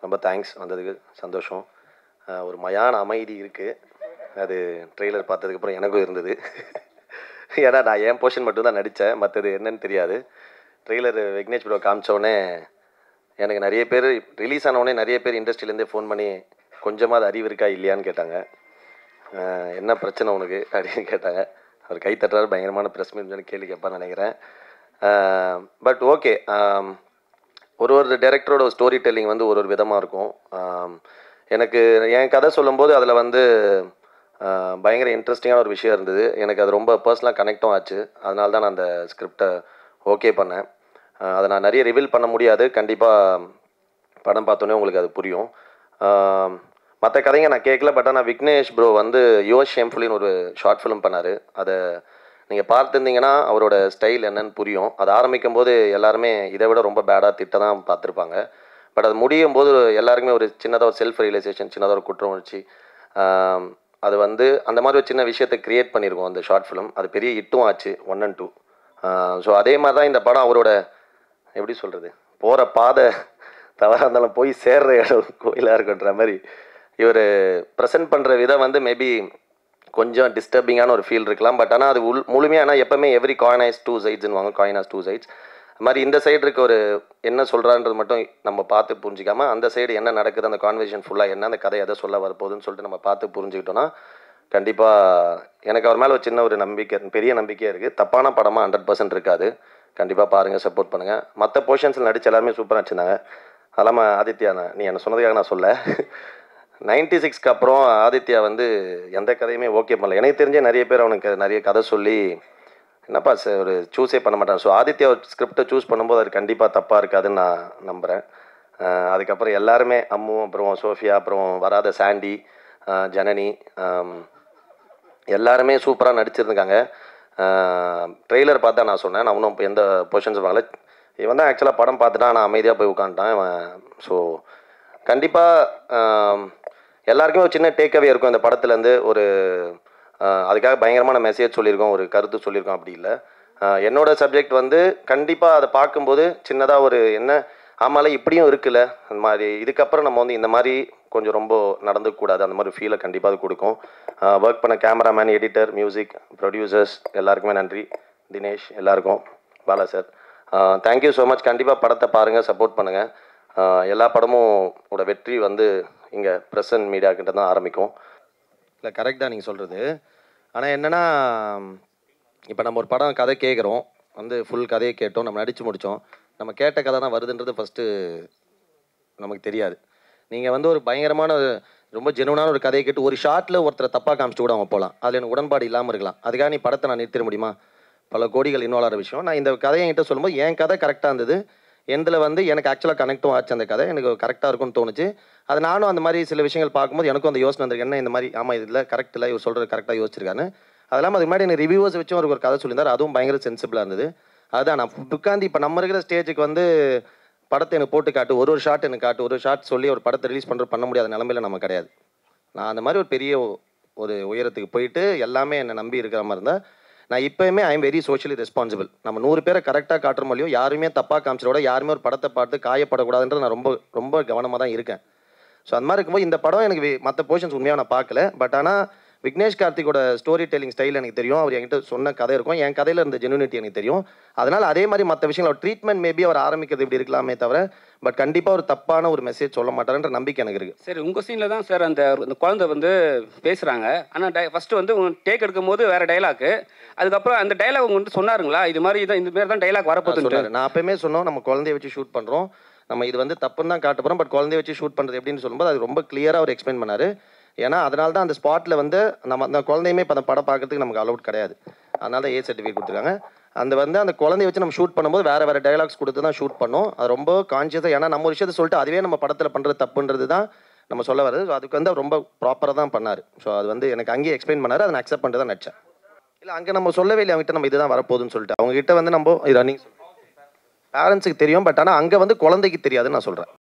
ரொம்ப தேங்க்ஸ் வந்ததுக்கு சந்தோஷம் அஹ் ஒரு மயான அமைதி இருக்குது அது ட்ரெய்லர் பார்த்ததுக்கப்புறம் எனக்கும் இருந்தது ஏன்னா நான் என் போர்ஷன் மட்டும்தான் நடித்தேன் மற்றது என்னன்னு தெரியாது ட்ரெய்லர் விக்னேஷ் ப்ரோ காமிச்சோடனே எனக்கு நிறைய பேர் ரிலீஸ் ஆனவுடனே நிறைய பேர் இண்டஸ்ட்ரியிலேருந்தே ஃபோன் பண்ணி கொஞ்சமாவது அறிவு இருக்கா இல்லையான்னு கேட்டாங்க அஹ் என்ன பிரச்சனை உனக்கு அப்படின்னு கேட்டாங்க அவர் கை தட்டுறாரு பயங்கரமான ப்ரெஸ் மீட் கேள்வி கேட்பான்னு நினைக்கிறேன் பட் ஓகே ஒரு ஒரு டேரக்டரோட ஸ்டோரி டெல்லிங் வந்து ஒரு ஒரு விதமாக இருக்கும் ஆம், எனக்கு என் கதை சொல்லும்போது அதில் வந்து ஆ, பயங்கர இன்ட்ரெஸ்டிங்கான ஒரு விஷயம் இருந்தது எனக்கு அது ரொம்ப பர்சனலாக கனெக்டும் ஆச்சு அதனால தான் நான் அந்த ஸ்கிரிப்டை ஓகே பண்ணேன் ஆ, அதை நான் நிறைய ரிவீல் பண்ண முடியாது கண்டிப்பாக படம் பார்த்தோன்னே உங்களுக்கு அது புரியும் மற்ற கதைங்க நான் கேட்கல பட் ஆனால் விக்னேஷ் ப்ரோ வந்து யுவர் ஷேம்ஃபுல்லின்னு ஒரு ஷார்ட் ஃபிலிம் பண்ணார் அதை நீங்கள் பார்த்துருந்தீங்கன்னா அவரோட ஸ்டைல் என்னன்னு புரியும் அது ஆரம்பிக்கும் போது எல்லாருமே இதை விட ரொம்ப பேடாக திட்ட தான் பார்த்துருப்பாங்க பட் அது முடியும் போது எல்லாருக்குமே ஒரு சின்னதாக ஒரு செல்ஃப் ரியலைசேஷன் சின்னதாக ஒரு குற்றம் உணர்ச்சி ஆம், அது வந்து அந்த மாதிரி ஒரு சின்ன விஷயத்தை கிரியேட் பண்ணியிருக்கோம் அந்த ஷார்ட் ஃபிலிம் அது பெரிய ஹிட்டும் ஆச்சு ஒன் அண்ட் டூ ஸோ அதே மாதிரி தான் இந்த படம் அவரோட எப்படி சொல்கிறது போகிற பாதை தவறாக இருந்தாலும் போய் சேர்ற இடம் கோயிலாக இருக்குன்ற மாதிரி இவர் ப்ரெசென்ட் பண்ணுற விதம் வந்து மேபி கொஞ்சம் டிஸ்டர்பிங்கான ஒரு ஃபீல் இருக்கலாம் பட் ஆனால் அது உள் முழுமையாக ஆனால் எப்போவுமே எவ்ரி காயின் ஹைஸ் டூ சைட்ஸ்னு வாங்க காயின் ஹாஸ் டூ சைட்ஸ் அது மாதிரி இந்த சைடு இருக்க ஒரு என்ன சொல்கிறான்றது மட்டும் நம்ம பார்த்து புரிஞ்சிக்காம அந்த சைடு என்ன நடக்குது அந்த கான்வர்சேஷன் ஃபுல்லாக என்ன அந்த கதை எதை சொல்ல வரப்போகுதுன்னு சொல்லிட்டு நம்ம பார்த்து புரிஞ்சுக்கிட்டோன்னா கண்டிப்பாக எனக்கு அவர் மேலே ஒரு சின்ன ஒரு நம்பிக்கை பெரிய நம்பிக்கையாக இருக்குது தப்பான படமாக ஹண்ட்ரட் பர்சன்ட் இருக்காது கண்டிப்பாக பாருங்கள் சப்போர்ட் பண்ணுங்கள் மற்ற போர்ஷன்ஸில் நடிச்ச எல்லாருமே சூப்பராக நடிச்சிருந்தாங்க அதெல்லாம் ஆதித்யா நான் நீ என்ன சொன்னதுக்காக நான் சொல்ல நைன்டி சிக்ஸ்க்கு அப்புறம் ஆதித்யா வந்து எந்த கதையுமே ஓகே பண்ணல எனக்கு தெரிஞ்ச நிறைய பேர் அவனுக்கு நிறைய கதை சொல்லி என்னப்பா சார் ஒரு சூஸே பண்ண மாட்டான் ஸோ ஆதித்யா ஒரு ஸ்கிரிப்டை சூஸ் பண்ணும்போது அது கண்டிப்பாக தப்பாக இருக்காதுன்னு நான் நம்புகிறேன் அதுக்கப்புறம் எல்லாருமே அம்மு அப்புறம் சோஃபியா அப்புறம் வராத சாண்டி அஹ் ஜனனி ஆம், எல்லாருமே சூப்பராக நடிச்சிருந்தாங்க ட்ரெய்லர் பார்த்தா நான் சொன்னேன் நான் இன்னும் எந்த பொசிஷன்ஸ் வாங்கல இவன் தான் ஆக்சுவலாக படம் பார்த்துட்டான் நான் அமைதியாக போய் உட்காந்துட்டான் இவன் ஸோ கண்டிப்பாக எல்லாருக்குமே ஒரு சின்ன டேக்அவே இருக்கும் இந்த படத்துலேருந்து ஒரு ஆஹ் அதுக்காக பயங்கரமான மெசேஜ் சொல்லியிருக்கோம் ஒரு கருத்து சொல்லியிருக்கோம் அப்படி இல்லை ஆஹ் என்னோட சப்ஜெக்ட் வந்து கண்டிப்பாக அதை பார்க்கும்போது சின்னதாக ஒரு என்ன ஆமால இப்படியும் இருக்குல்ல அந்த மாதிரி இதுக்கப்புறம் நம்ம வந்து இந்த மாதிரி கொஞ்சம் ரொம்ப நடந்துக்கூடாது அந்த மாதிரி ஃபீலை கண்டிப்பாக அது கொடுக்கும் ஒர்க் பண்ண கேமராமேன் எடிட்டர் மியூசிக் ப்ரொடியூசர்ஸ் எல்லாருக்குமே நன்றி தினேஷ் எல்லாருக்கும் Bala sir thank you so much கண்டிப்பாக படத்தை பாருங்கள் சப்போர்ட் பண்ணுங்கள் எல்லா படமும் ஓட வெற்றி வந்து இங்கே ப்ரெசன்ட் மீடியா கிட்ட தான் ஆரம்பிக்கும் இல்லை கரெக்ட் தான் நீங்கள் சொல்கிறது ஆனால் என்னென்னா இப்போ நம்ம ஒரு படம் கதை கேட்குறோம் வந்து ஃபுல் கதையை கேட்டோம் நம்ம நடித்து முடித்தோம் நம்ம கேட்ட கதை தான் வருதுன்றது ஃபஸ்ட்டு நமக்கு தெரியாது நீங்கள் வந்து ஒரு பயங்கரமான ஒரு- ரொம்ப ஜெனுவனான ஒரு கதையை கேட்டு ஒரு ஷார்ட்டில் ஒருத்தரை தப்பாக காமிச்சிட்டு கூட அவங்க போகலாம் அதில் எனக்கு உடன்பாடு இல்லாமல் இருக்கலாம் அதுக்காக நீ படத்தை நான் நிறுத்திட முடியுமா பல கோடிகள் இன்வால்வ் ஆகிற விஷயம் நான் இந்த கதையை என்கிட்ட சொல்லும்போது என் கதை கரெக்டாக இருந்தது எந்தில் வந்து எனக்கு ஆக்சுவலாக கனெக்டும் ஆச்சு அந்த கதை எனக்கு கரெக்டாக இருக்கும்னு தோணுச்சு அது நானும் அந்த மாதிரி சில விஷயங்கள் பார்க்கும்போது எனக்கும் அந்த யோசனை வந்திருக்கு என்ன இந்த மாதிரி ஆமாம் இதில் கரெக்ட் இல்லை இவர் சொல்கிறது கரெக்டாக யோசிச்சிருக்கான்னு அது இல்லாமல் அதுக்கு முன்னாடி எனக்கு ரிவ்யூவர்ஸ் வச்சும் அவருக்கு ஒரு கதை சொல்லியிருந்தார் அதுவும் பயங்கர சென்சிபிளாக இருந்தது அதுதான் நான் உட்காந்து இப்போ நம்ம இருக்கிற ஸ்டேஜுக்கு வந்து படத்தை எனக்கு போட்டு காட்டு ஒரு ஒரு ஷாட் எனக்கு காட்டு ஒரு ஷாட் சொல்லி ஒரு படத்தை ரிலீஸ் பண்ணுற பண்ண முடியாத நிலமையில நம்ம கிடையாது நான் அந்த மாதிரி ஒரு பெரிய ஒ- ஒரு உயரத்துக்கு போயிட்டு எல்லாமே என்னை நம்பி இருக்கிற மாதிரி இருந்தால் நான் இப்போயுமே I am very socially responsible நம்ம நூறு பேரை கரெக்டாக காட்டுற மாதிரியும் யாருமே தப்பாக காமிச்சிட யாருமே ஒரு படத்தை பார்த்து காயப்படக்கூடாதுன்றது நான் ரொம்ப ரொம்ப கவனமாக தான் இருக்கேன் ஸோ அந்த மாதிரி இருக்கும்போது இந்த படம் எனக்கு மற்ற போர்ஷன்ஸ் உண்மையாக நான் பார்க்கல பட் ஆனால் விக்னேஷ் கார்த்திகோட ஸ்டோரி டெல்லிங் ஸ்டைல் எனக்கு தெரியும் அவர் என்கிட்ட சொன்ன கதை இருக்கும் என் கதையில் இருந்த ஜெனுனிட்டி எனக்கு தெரியும் அதனால் அதே மாதிரி மற்ற விஷயங்கள் ட்ரீட்மெண்ட் மேபி அவர் ஆரம்பிக்கிறது இப்படி இருக்கலாமே தவிர பட் கண்டிப்பாக ஒரு தப்பான ஒரு மெசேஜ் சொல்ல மாட்டாருன்ற நம்பிக்கை எனக்கு இருக்குது சரி உங்கள் சீனில் தான் சார் அந்த அந்த குழந்தை வந்து பேசுகிறாங்க ஆனால் டை ஃபஸ்ட்டு வந்து டேக் எடுக்கும் போது வேறு டைலாக்கு அதுக்கப்புறம் அந்த டைலாக் உங்க வந்து சொன்னாருங்களா இது மாதிரி தான் இந்த மாதிரி தான் டைலாக் வரப்போகுதுன்ட்டு சொன்னாரு நான் அப்பயுமே சொன்னோம் நம்ம குழந்தைய வச்சு ஷூட் பண்ணுறோம் நம்ம இது வந்து தப்புன்னு தான் காட்ட போகிறோம் பட் குழந்தைய வச்சு ஷூட் பண்ணுறது எப்படின்னு சொல்லும்போது அது ரொம்ப கிளியராக அவர் எக்ஸ்பிளைன் பண்ணாரு ஏன்னா அதனால தான் அந்த ஸ்பாட்டில் வந்து நம்ம அந்த குழந்தையுமே இப்போ அந்த படம் பார்க்கறதுக்கு நமக்கு அலௌட் கிடையாது அதனால தான் ஏ சர்டிஃபிகேட் கொடுத்துருக்காங்க அந்த வந்து அந்த குழந்தைய வச்சு நம்ம ஷூட் பண்ணும்போது வேறு வேறு டைலாக்ஸ் கொடுத்து தான் ஷூட் பண்ணோம் அது ரொம்ப கான்ஷியஸாக ஏன்னா நம்ம ஒரு விஷயத்தை சொல்லிட்டு அதுவே நம்ம படத்தில் பண்ணுறது தப்புன்றது தான் நம்ம சொல்ல வருது ஸோ அதுக்கு வந்து அவர் ரொம்ப ப்ராப்பராக தான் பண்ணார் ஸோ அது வந்து எனக்கு அங்கேயே எக்ஸ்பிளைன் பண்ணார் அதை நான் அக்செப்ட் பண்ணிட்டு தான் நடிச்சேன் இல்லை அங்கே நம்ம சொல்லவே இல்லை அவங்ககிட்ட நம்ம இதுதான் வரப்போகுதுன்னு சொல்லிட்டு அவங்க கிட்ட வந்து நம்ம ரன்னிங் பேரண்ட்ஸுக்கு தெரியும் பட் ஆனால் அங்கே வந்து குழந்தைக்கு தெரியாதுன்னு நான் சொல்கிறேன்